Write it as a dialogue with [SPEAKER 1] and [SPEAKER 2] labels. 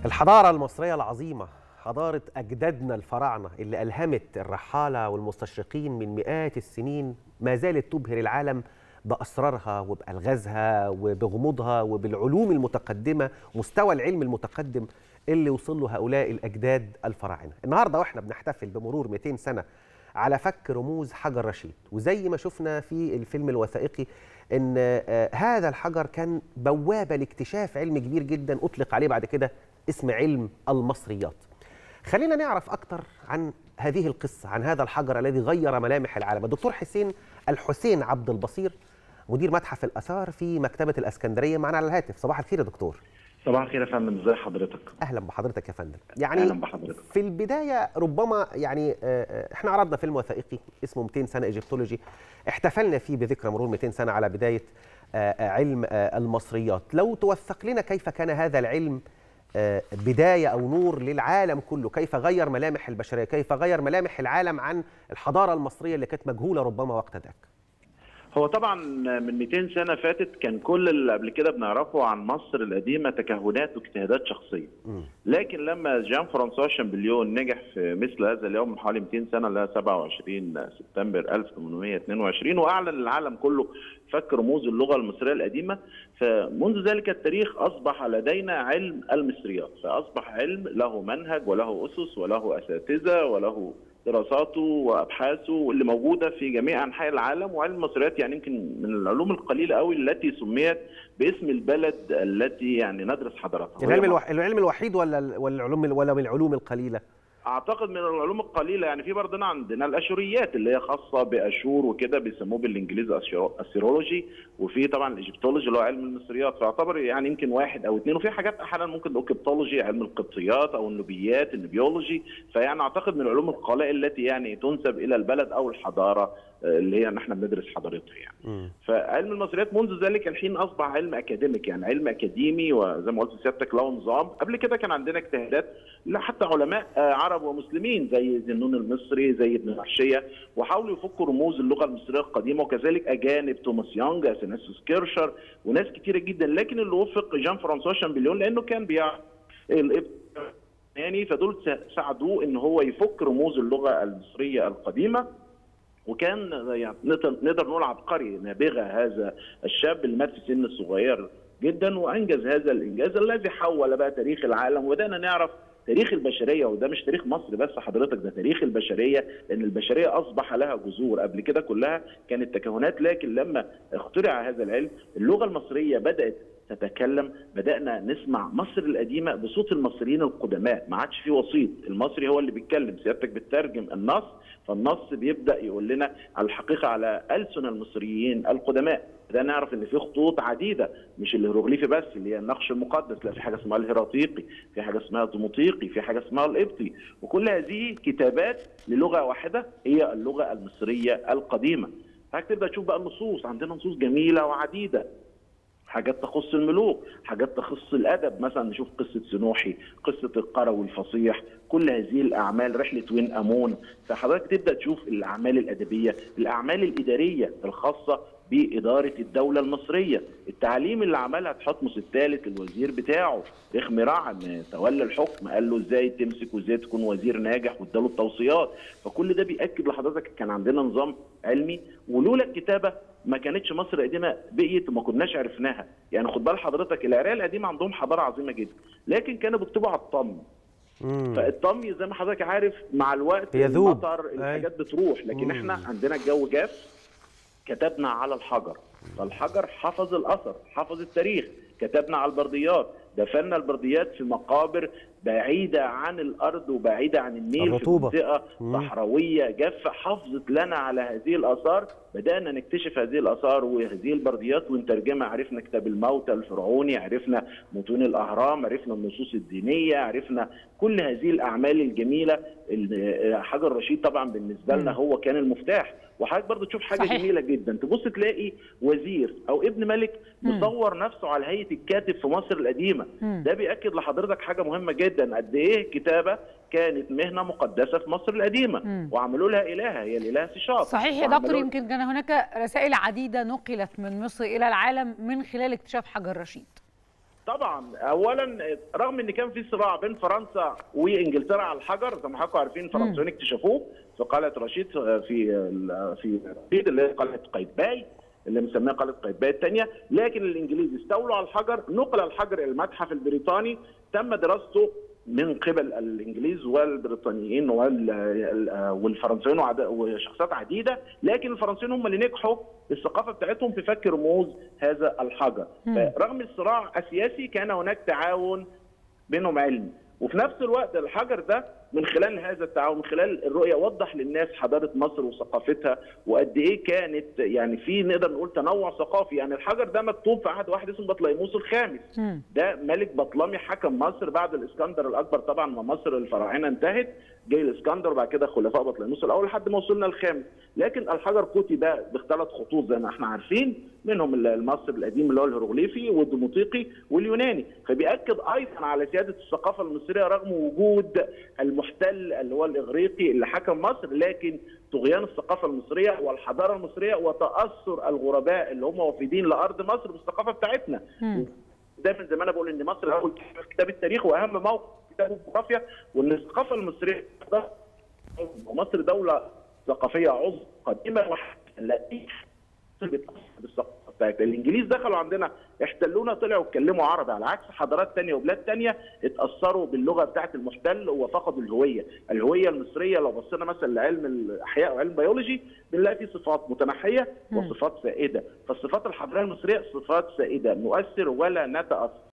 [SPEAKER 1] الحضارة المصرية العظيمة حضارة أجدادنا الفراعنة اللي ألهمت الرحالة والمستشرقين من مئات السنين ما زالت تبهر العالم بأسرارها وبألغازها وبغموضها وبالعلوم المتقدمة مستوى العلم المتقدم اللي وصل له هؤلاء الأجداد الفراعنة النهاردة وإحنا بنحتفل بمرور 200 سنة على فك رموز حجر رشيد وزي ما شفنا في الفيلم الوثائقي ان آه، هذا الحجر كان بوابه لاكتشاف علم كبير جدا اطلق عليه بعد كده اسم علم المصريات خلينا نعرف اكتر عن هذه القصه عن هذا الحجر الذي غير ملامح العالم الدكتور حسين الحسين عبد البصير مدير متحف الاثار في مكتبه الاسكندريه معنا على الهاتف صباح الخير يا دكتور
[SPEAKER 2] صباح الخير يا فندم ازي حضرتك
[SPEAKER 1] اهلا بحضرتك يا فندم يعني
[SPEAKER 2] اهلا بحضرتك
[SPEAKER 1] في البدايه ربما يعني آه، آه، احنا عرضنا فيلم وثائقي اسمه 200 سنه ايجيبتولوجي احتفلنا فيه بذكرى مرور 200 سنه على بدايه آه، آه، علم آه، المصريات لو توثق لنا كيف كان هذا العلم آه، بدايه او نور للعالم كله كيف غير ملامح البشريه كيف غير ملامح العالم عن الحضاره المصريه اللي كانت مجهوله ربما وقت ذاك
[SPEAKER 2] هو طبعا من 200 سنه فاتت كان كل اللي قبل كده بنعرفه عن مصر القديمه تكهنات واجتهادات شخصيه
[SPEAKER 1] مم.
[SPEAKER 2] لكن لما جان فرانسوا شامبليون نجح في مثل هذا اليوم من حوالي 200 سنه اللي هي 27 سبتمبر 1822 واعلن للعالم كله فك رموز اللغه المصريه القديمه فمنذ ذلك التاريخ اصبح لدينا علم المصريات فاصبح علم له منهج وله اسس وله اساتذه وله دراساته وابحاثه واللي موجوده في جميع انحاء العالم وعلم المصريات يعني يمكن من العلوم القليله قوي التي سميت باسم البلد التي يعني ندرس حضارتها
[SPEAKER 1] العلم
[SPEAKER 2] وهي
[SPEAKER 1] الوح... العلم الوحيد ولا ولا العلوم ولا من العلوم القليله
[SPEAKER 2] اعتقد من العلوم القليله يعني في برضنا عندنا الاشوريات اللي هي خاصه باشور وكده بيسموه بالانجليزي أسيرو- اسيرولوجي وفي طبعا الايجيبتولوجي اللي هو علم المصريات فيعتبر يعني يمكن واحد او اثنين وفي حاجات احيانا ممكن نقول كبتولوجي علم القبطيات او النوبيات النبيولوجي فيعني اعتقد من العلوم القلائل التي يعني تنسب الى البلد او الحضاره آه، اللي هي ان احنا بندرس حضارتها يعني
[SPEAKER 1] مم.
[SPEAKER 2] فعلم المصريات منذ ذلك الحين اصبح علم اكاديميك يعني علم اكاديمي وزي ما قلت سيادتك له نظام قبل كده كان عندنا اجتهادات لا حتى علماء آه، عرب ومسلمين زي ذنون المصري زي ابن العشيه وحاولوا يفكوا رموز اللغه المصريه القديمه وكذلك اجانب توماس يونج اثناسيوس كيرشر وناس كتيره جدا لكن اللي وفق جان فرانسوا شامبليون لانه كان بيعرف الإب- يعني فدول سا- ساعدوه ان هو يفك رموز اللغه المصريه القديمه وكان يعني نقدر نقدر نقول عبقري نابغه هذا الشاب اللي مات في سن صغير جدا وانجز هذا الانجاز الذي حول بقى تاريخ العالم وبدانا نعرف تاريخ البشريه وده مش تاريخ مصر بس حضرتك ده تاريخ البشريه لان البشريه اصبح لها جذور قبل كده كلها كانت تكهنات لكن لما اخترع هذا العلم اللغه المصريه بدات تتكلم بدانا نسمع مصر القديمه بصوت المصريين القدماء ما عادش في وسيط المصري هو اللي بيتكلم سيادتك بتترجم النص فالنص بيبدا يقول لنا على الحقيقه على السن المصريين القدماء ده نعرف ان في خطوط عديده مش الهيروغليفي بس اللي هي النقش المقدس لا في حاجه اسمها الهيراطيقي في حاجه اسمها الدموطيقي في حاجه اسمها القبطي وكل هذه كتابات للغه واحده هي اللغه المصريه القديمه هتبدا تشوف بقى النصوص عندنا نصوص جميله وعديده حاجات تخص الملوك حاجات تخص الادب مثلا نشوف قصه سنوحي قصه القروي الفصيح كل هذه الاعمال رحله وين امون فحضرتك تبدا تشوف الاعمال الادبيه الاعمال الاداريه الخاصه بإدارة الدولة المصرية التعليم اللي عملها تحتمس الثالث الوزير بتاعه رخم رعم تولى الحكم قال له ازاي تمسك وازاي تكون وزير ناجح واداله التوصيات فكل ده بيأكد لحضرتك كان عندنا نظام علمي ولولا الكتابة ما كانتش مصر القديمه بقيت وما كناش عرفناها يعني خد بال حضرتك العراق القديمه عندهم حضاره عظيمه جدا لكن كانوا بيكتبوا على الطم
[SPEAKER 1] مم.
[SPEAKER 2] فالطمي زي ما حضرتك عارف مع الوقت
[SPEAKER 1] بيذوب.
[SPEAKER 2] المطر الحاجات بتروح لكن
[SPEAKER 1] مم.
[SPEAKER 2] احنا عندنا الجو جاف كتبنا على الحجر فالحجر حفظ الاثر حفظ التاريخ كتبنا على البرديات دفنا البرديات في مقابر بعيده عن الارض وبعيده عن النيل
[SPEAKER 1] الرطوبة.
[SPEAKER 2] في منطقه
[SPEAKER 1] مم.
[SPEAKER 2] صحراويه جافه حافظت لنا على هذه الاثار بدانا نكتشف هذه الاثار وهذه البرديات ونترجمها عرفنا كتاب الموتى الفرعوني عرفنا متون الاهرام عرفنا النصوص الدينيه عرفنا كل هذه الاعمال الجميله ال- حجر رشيد طبعا بالنسبه لنا
[SPEAKER 3] مم.
[SPEAKER 2] هو كان المفتاح وحضرتك برضه تشوف حاجه
[SPEAKER 3] صحيح.
[SPEAKER 2] جميله جدا تبص تلاقي وزير او ابن ملك
[SPEAKER 3] مم.
[SPEAKER 2] مصور نفسه على هيئه الكاتب في مصر القديمه
[SPEAKER 3] مم.
[SPEAKER 2] ده بياكد لحضرتك حاجه مهمه جدا قد ايه الكتابه كانت مهنه مقدسه في مصر القديمه
[SPEAKER 3] مم.
[SPEAKER 2] وعملوا لها الهه هي الاله سيشاط
[SPEAKER 3] صحيح يا
[SPEAKER 2] وعملوا-
[SPEAKER 3] دكتور يمكن كان هناك رسائل عديدة نقلت من مصر إلى العالم من خلال اكتشاف حجر رشيد
[SPEAKER 2] طبعا اولا رغم ان كان في صراع بين فرنسا وانجلترا على الحجر زي ما حضراتكم عارفين الفرنسيين اكتشفوه في قلعه رشيد في ال- في رشيد اللي هي قلعه قايتباي اللي مسميها قلعه قايتباي الثانيه لكن الانجليز استولوا على الحجر نقل الحجر الى المتحف البريطاني تم دراسته من قبل الانجليز والبريطانيين وال- والفرنسيين وعد- وشخصيات عديده لكن الفرنسيين هم اللي نجحوا الثقافه بتاعتهم في فك رموز هذا الحجر فرغم الصراع السياسي كان هناك تعاون بينهم علمي وفي نفس الوقت الحجر ده من خلال هذا التعاون من خلال الرؤيه وضح للناس حضاره مصر وثقافتها وقد ايه كانت يعني في نقدر نقول تنوع ثقافي يعني الحجر ده مكتوب في عهد واحد اسمه بطليموس الخامس
[SPEAKER 3] مم.
[SPEAKER 2] ده ملك بطلمي حكم مصر بعد الاسكندر الاكبر طبعا ما مصر الفراعنه انتهت جاي الاسكندر وبعد كده خلفاء بطليموس الاول لحد ما وصلنا الخامس لكن الحجر كتب بثلاث خطوط زي ما احنا عارفين منهم المصري القديم اللي هو الهيروغليفي والديموطيقي واليوناني فبيأكد ايضا على سياده الثقافه المصريه رغم وجود المحتل اللي هو الاغريقي اللي حكم مصر لكن طغيان الثقافه المصريه والحضاره المصريه وتاثر الغرباء اللي هم وافدين لارض مصر بالثقافه بتاعتنا
[SPEAKER 3] مم.
[SPEAKER 2] دايما زي ما انا بقول ان مصر اول كتاب في كتاب التاريخ واهم موقع في كتاب الجغرافيا وان الثقافه المصريه ومصر دوله ثقافيه عظمى قديمه وحديثه بالثقافه بتاعتها الانجليز دخلوا عندنا احتلونا طلعوا اتكلموا عربي على عكس حضارات تانية وبلاد تانية اتاثروا باللغه بتاعه المحتل وفقدوا الهويه، الهويه المصريه لو بصينا مثلا لعلم الاحياء وعلم البيولوجي بنلاقي فيه صفات متنحيه وصفات سائده، فالصفات الحضاريه المصريه صفات سائده نؤثر ولا نتاثر